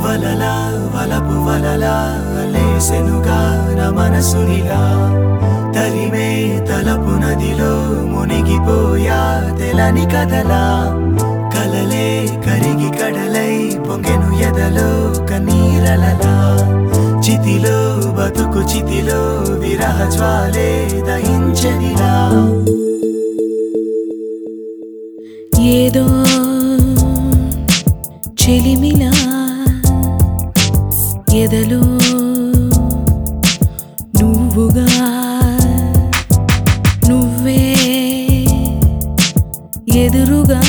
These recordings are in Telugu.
వలలా వలపు వలలా లేసెనుగా నా మనసునిలా తరిమే తలపు నదిలో మునిగిపోయా తెలని కదలా కలలే కరిగి కడలై పొంగెను ఎదలో కన్నీరలలా చితిలో బతుకు చితిలో విరహ జ్వాలే దహించనిలా ఏదో చెలిమిలా ఎదలో నువ్వుగా నువ్వే ఎదురుగా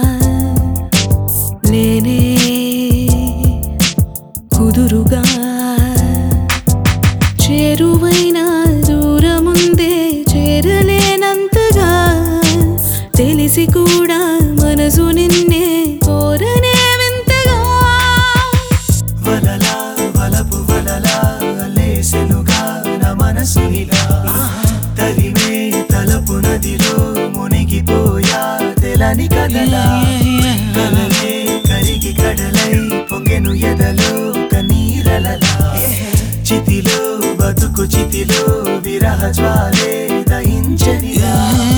లేనే కుదురుగా చేరువైన దూరముందే చేరలేనంతగా తెలిసి కూడా మనసు నిన్నే కోరనే వింతగా వలలా వలపు వలలా లేసెనుగా నా మనసునిలా తరిమే తలపు నదిలో మునిగిపోయా తెలని కదలా కలలే కరిగి కడలై పొంగెను ఎదలో కన్నీరలలా చితిలో బతుకు చితిలో విరహ జ్వాలే దహించనిలా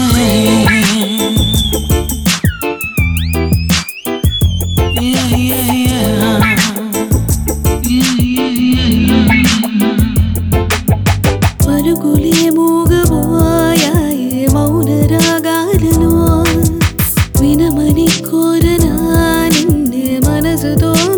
పరుగులే మూగబోయాయే మౌన రాగాలలో వినమని కోరనా నిన్నే మనసుతో